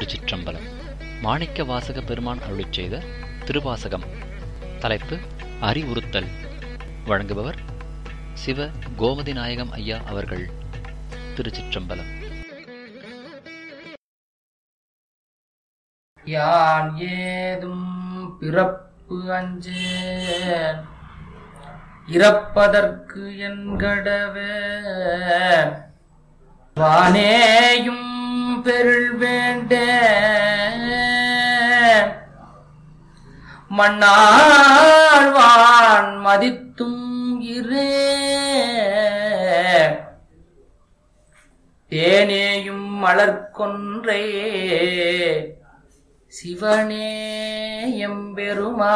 திருச்சிற்றம்பலம் மாணிக்க வாசக பெருமான் அருளிச் செய்த திருவாசகம் தலைப்பு அறிவுறுத்தல் வழங்குபவர் சிவ கோமதி நாயகம் ஐயா அவர்கள் திருச்சிற்றம்பலம் யான் ஏதும் பிறப்பு அஞ்சேன் இறப்பதற்கு என்கடவே வானேயும் பெருள் வேண்டேன் மண்ணாழ்வான் மதித்தும் இரே தேனேயும் மலர்கொன்றை சிவனே எம்பெருமா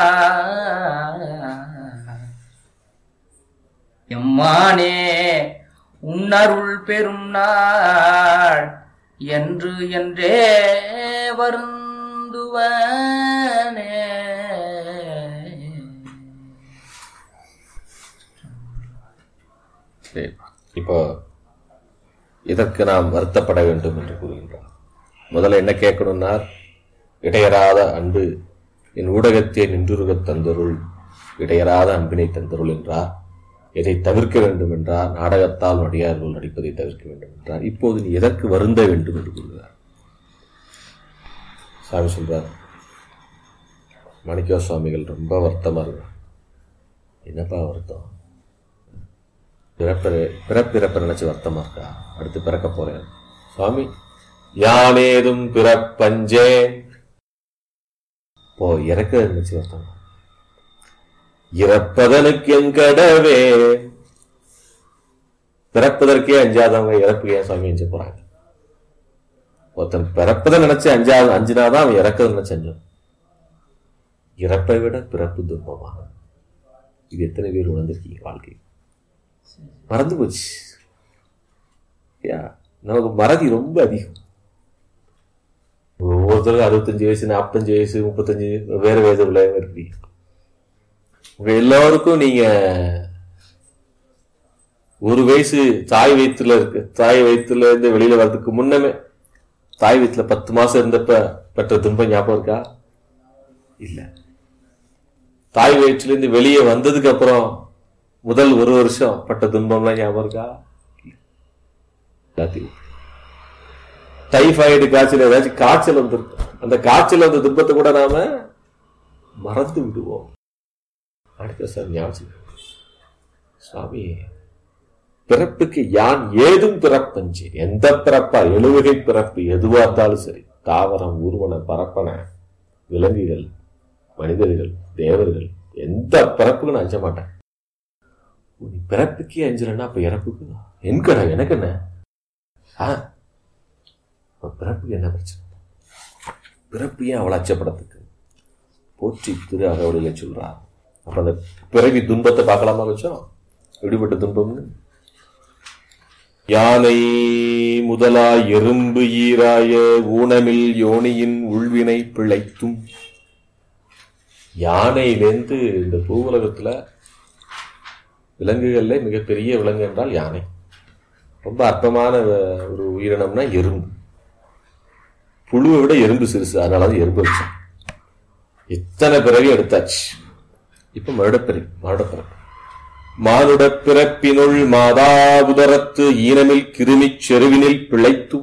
எம்மானே உன்னருள் பெரும் நாள் என்று என்றே வருந்துவனே சரி. இப்போ இதற்கு நாம் வருத்தப்பட வேண்டும் என்று கூறுகின்றார் முதல்ல என்ன கேட்கணும்னா இடையராத அன்பு என் ஊடகத்தை நின்றுருகத் தந்தருள் இடையராத அன்பினை தந்தருள் என்றார் எதை தவிர்க்க வேண்டும் என்றார் நாடகத்தால் நடிகார்கள் நடிப்பதை தவிர்க்க வேண்டும் என்றார் இப்போது நீ எதற்கு வருந்த வேண்டும் என்று கூறுகிறார் சாமி சொல்றார் மாணிக்க சுவாமிகள் ரொம்ப வருத்தமா இருக்கிறார் என்னப்பா வருத்தம் பிறப்பு பிறப்பிறப்ப நினைச்சு வருத்தமா இருக்கா அடுத்து பிறக்க போறேன் சுவாமி யானேதும் பிறப்பஞ்சே போ இறக்க நினைச்சு வருத்தம் இறப்பதனுக்கு எங்கடவே பிறப்பதற்கே அஞ்சாதவங்க இறப்புக்கு ஏன் சுவாமி அஞ்ச போறாங்க ஒருத்தன் பிறப்பதை நினைச்சு அஞ்சாத அஞ்சினாதான் அவன் இறக்கதை நினைச்சு அஞ்சான் இறப்பை விட பிறப்பு துன்பமா இது எத்தனை பேர் உணர்ந்திருக்கீங்க வாழ்க்கை மறந்து போச்சு யா நமக்கு மறதி ரொம்ப அதிகம் ஒவ்வொருத்தருக்கும் அறுபத்தஞ்சு வயசு நாற்பத்தஞ்சு வயசு முப்பத்தஞ்சு வேற வயது உள்ள இருப்பீங்க உங்க எல்லாருக்கும் நீங்க ஒரு வயசு தாய் வயிற்றுல இருக்கு தாய் வயிற்றுல இருந்து வெளியில வர்றதுக்கு முன்னமே தாய் வயிற்றுல பத்து மாசம் இருந்தப்ப பெற்ற துன்பம் ஞாபகம் இருக்கா இல்ல தாய் வயிற்றுல இருந்து வெளியே வந்ததுக்கு அப்புறம் முதல் ஒரு வருஷம் பட்ட துன்பம்லாம் ஞாபகம் இருக்கா எல்லாத்தையும் டைஃபாய்டு காய்ச்சல் ஏதாச்சும் காய்ச்சல் வந்திருக்கும் அந்த காய்ச்சல் வந்த துன்பத்தை கூட நாம மறந்து விடுவோம் அடுத்த சார் ஞாபகம் சுவாமி பிறப்புக்கு யான் ஏதும் பிறப்பஞ்சு எந்த பிறப்பா எழுவகை பிறப்பு எதுவா இருந்தாலும் சரி தாவரம் ஊர்வன பரப்பன விலங்குகள் மனிதர்கள் தேவர்கள் எந்த பிறப்புக்கும் நான் அஞ்ச மாட்டேன் நீ பிறப்புக்கே அஞ்சலன்னா அப்ப இறப்புக்கு என் கடை எனக்கு என்ன ஆ அப்ப பிறப்புக்கு என்ன பிரச்சனை பிறப்பு ஏன் அவளை அச்சப்படத்துக்கு போற்றி திரு அகவடியில சொல்றா அப்ப அந்த பிறவி துன்பத்தை பார்க்கலாமா வச்சோம் எப்படிப்பட்ட துன்பம்னு யானை முதலா எறும்பு ஈராய ஊனமில் யோனியின் உள்வினை பிழைத்தும் யானையிலேருந்து இந்த பூவுலகத்துல விலங்குகள்ல மிகப்பெரிய விலங்கு என்றால் யானை ரொம்ப அற்பமான ஒரு உயிரினம்னா எறும்பு புழுவை விட எறும்பு சிறுசு அதனால தான் எறும்பு வச்சோம் எத்தனை பிறவி எடுத்தாச்சு இப்ப மறுடப்பிறவி மறுடப்பிறப்பு மானுட பிறப்பினுள் மாதாபுதரத்து ஈனமில் கிருமிச் செருவினில் பிழைத்து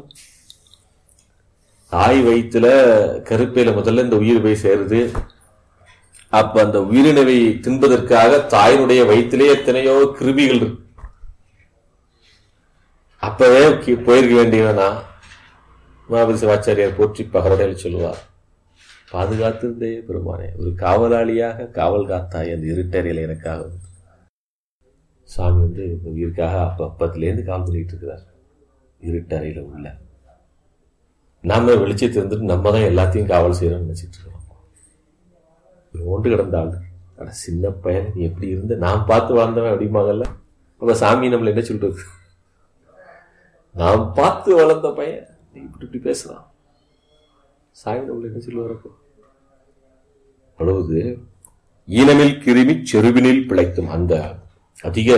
தாய் வயிற்றுல கருப்பையில முதல்ல இந்த உயிர் போய் சேருது அப்ப அந்த உயிரினவை தின்பதற்காக தாயினுடைய வயிற்றிலே எத்தனையோ கிருமிகள் இருக்கு அப்பவே கி- போயிருக்க வேண்டியவனா மாபதி சிவாச்சாரியார் போற்றி பகரடையில் சொல்லுவார் பாதுகாத்திருந்தே பெருமானே ஒரு காவலாளியாக காவல் காத்தாய் அந்த இருட்டறையில எனக்காக வந்து. சாமி வந்து இந்த உயிருக்காக அப்ப அப்பத்திலேருந்து காவல் பண்ணிட்டு இருக்கிறார் இருட்டறையில உள்ள நாம வெளிச்சத்தை இருந்துட்டு நம்ம தான் எல்லாத்தையும் காவல் செய்யறோம்னு நினைச்சிட்டு இருக்கோம் ஓண்டு கிடந்த ஆள் ஆனா சின்ன பையன் நீ எப்படி இருந்த நான் பார்த்து வாழ்ந்தவன் அப்படிம்பாங்கல்ல அப்ப சாமி நம்மள என்ன சொல்றது நான் பார்த்து வளர்ந்த பையன் நீ இப்படி இப்படி பேசுறான் சாமி நம்மள என்ன சொல்லுவார் அப்போ அவ்வளவு ஈனமில் கிருமி செருவினில் பிழைத்தும் அந்த அதிக